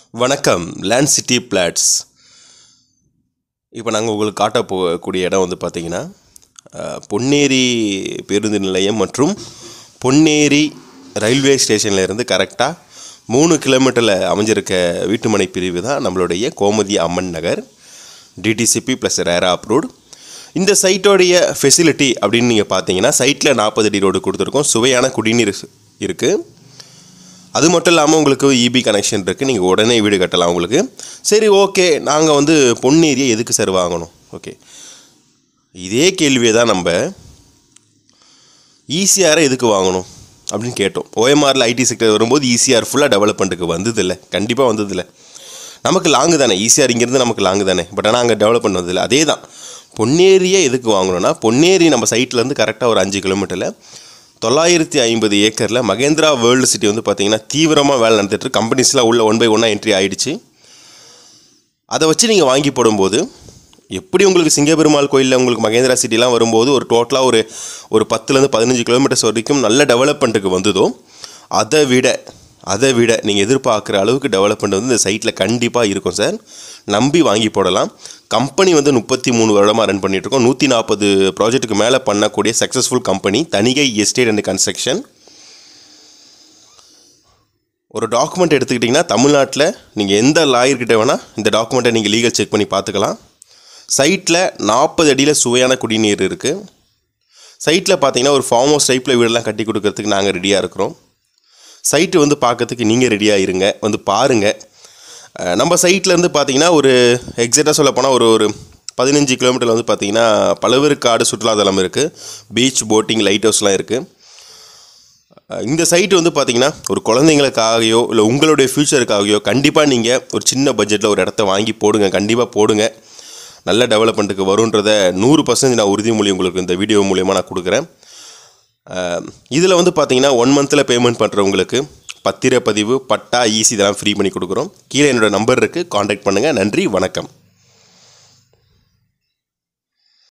வணக்கம் land city plots இப்போ நாங்கள் உங்களுக்கு காட்ட போகக்கூடிய இடம் வந்து பார்த்தீங்கன்னா அஹ், பொன்னேரி பேருந்து நிலையம் மற்றும் பொன்னேரி ரயில்வே ஸ்டேஷன்ல இருந்து கரெக்டாக மூணு கிலோமீட்டரில் அமைஞ்சிருக்க வீட்டுமனை பிரிவு தான் நம்மளுடைய Gomathi Amman Nagar DTCP plus RERA approved இந்த சைட்டோடைய ஃபெசிலிட்டி அப்படின்னு நீங்கள் பார்த்தீங்கன்னா சைட்டில் நாற்பது அடி ரோடு கொடுத்துருக்கோம் சுவையான குடிநீர் இருக்குது அது மட்டும் இல்லாமல் உங்களுக்கு இபி கனெக்ஷன் இருக்குது நீங்கள் உடனே வீடு கட்டலாம் உங்களுக்கு சரி ஓகே நாங்கள் வந்து பொன்னேரியை எதுக்கு சார் வாங்கணும் ஓகே இதே கேள்வியை தான் நம்ம ஈசிஆரை எதுக்கு வாங்கணும் அப்படின்னு கேட்டோம் ஓஎம்ஆரில் ஐடி செக்டர் வரும்போது ஈசிஆர் ஃபுல்லாக டெவலப்மெண்ட்டுக்கு வந்ததில்லை கண்டிப்பாக வந்ததில்லை நமக்கு லாங்கு தானே ஈசிஆர் இங்கேருந்து நமக்கு லாங்கு தானே பட் ஆனால் அங்கே டெவலப்மெண்ட் வந்ததில்லை அதே தான் பொன்னேரியை எதுக்கு வாங்கணும்னா பொன்னேரி நம்ம சைட்லேருந்து கரெக்டாக ஒரு அஞ்சு கிலோமீட்டரில் தொள்ளாயிரத்தி ஐம்பது ஏக்கரில் மகேந்திரா வேர்ல்டு சிட்டி வந்து பார்த்தீங்கன்னா தீவிரமாக வேலை நடந்துட்டு கம்பெனிஸ்லாம் உள்ள ஒன் பை ஒன்னாக என்ட்ரி ஆயிடுச்சு அதை வச்சு நீங்கள் வாங்கி போடும்போது எப்படி உங்களுக்கு சிங்கப்பெருமாள் கோயிலில் உங்களுக்கு மகேந்திரா சிட்டிலாம் வரும்போது ஒரு டோட்டலாக ஒரு ஒரு பத்துலேருந்து பதினஞ்சு கிலோமீட்டர்ஸ் வரைக்கும் நல்ல டெவலப்மெண்ட்டுக்கு வந்ததோ அதை விட அதை விட நீங்கள் எதிர்பார்க்குற அளவுக்கு டெவலப்மெண்ட் வந்து இந்த சைட்டில் கண்டிப்பாக இருக்கும் சார் நம்பி வாங்கி போடலாம் கம்பெனி வந்து முப்பத்தி மூணு வருடமாக ரன் பண்ணிகிட்ருக்கோம் நூற்றி நாற்பது ப்ராஜெக்ட்டுக்கு மேலே பண்ணக்கூடிய successful company Thanigai estate and construction ஒரு டாக்குமெண்ட் எடுத்துக்கிட்டிங்கன்னா தமிழ்நாட்டில் நீங்கள் எந்த லாயர்கிட்ட வேணால் இந்த டாக்குமெண்ட்டை நீங்கள் லீகல் செக் பண்ணி பார்த்துக்கலாம் சைட்டில் நாற்பது அடியில் சுவையான குடிநீர் இருக்குது சைட்டில் பார்த்தீங்கன்னா ஒரு ஃபார்ம் ஹவுஸ் டைப்பில் வீடெல்லாம் கட்டி கொடுக்கறதுக்கு நாங்கள் ரெடியாக இருக்கிறோம் சைட்டு வந்து பார்க்கறதுக்கு நீங்கள் ரெடியாக இருங்க வந்து பாருங்கள் அஹ், நம்ம சைட்லேருந்து பார்த்தீங்கன்னா ஒரு எக்ஸாக்டாக சொல்ல போனால் ஒரு ஒரு பதினஞ்சு கிலோமீட்டரில் வந்து பார்த்தீங்கன்னா பழவேற்காடு சுற்றுலாத்தலம் இருக்குது பீச் போட்டிங் லைட் ஹவுஸ்லாம் இருக்குது அஹ் இந்த சைட் வந்து பார்த்தீங்கன்னா ஒரு குழந்தைங்களுக்காகவோ இல்லை உங்களுடைய ஃப்யூச்சருக்காகவோ கண்டிப்பாக நீங்கள் ஒரு சின்ன பட்ஜெட்டில் ஒரு இடத்த வாங்கி போடுங்க கண்டிப்பாக போடுங்க நல்ல டெவலப்மெண்ட்டுக்கு வருன்றதை நூறு பர்சன்ட் நான் உறுதிமொழி உங்களுக்கு இந்த வீடியோ மூலியமாக நான் கொடுக்குறேன் இதில் வந்து பார்த்தீங்கன்னா ஒன் மந்தில் பேமெண்ட் பண்ணுறவங்களுக்கு பத்திரப்பதிவு பட்டா ஈஸி இதெல்லாம் ஃப்ரீ பண்ணி கொடுக்குறோம் கீழே என்னோட நம்பர் இருக்குது காண்டாக்ட் பண்ணுங்கள் நன்றி வணக்கம்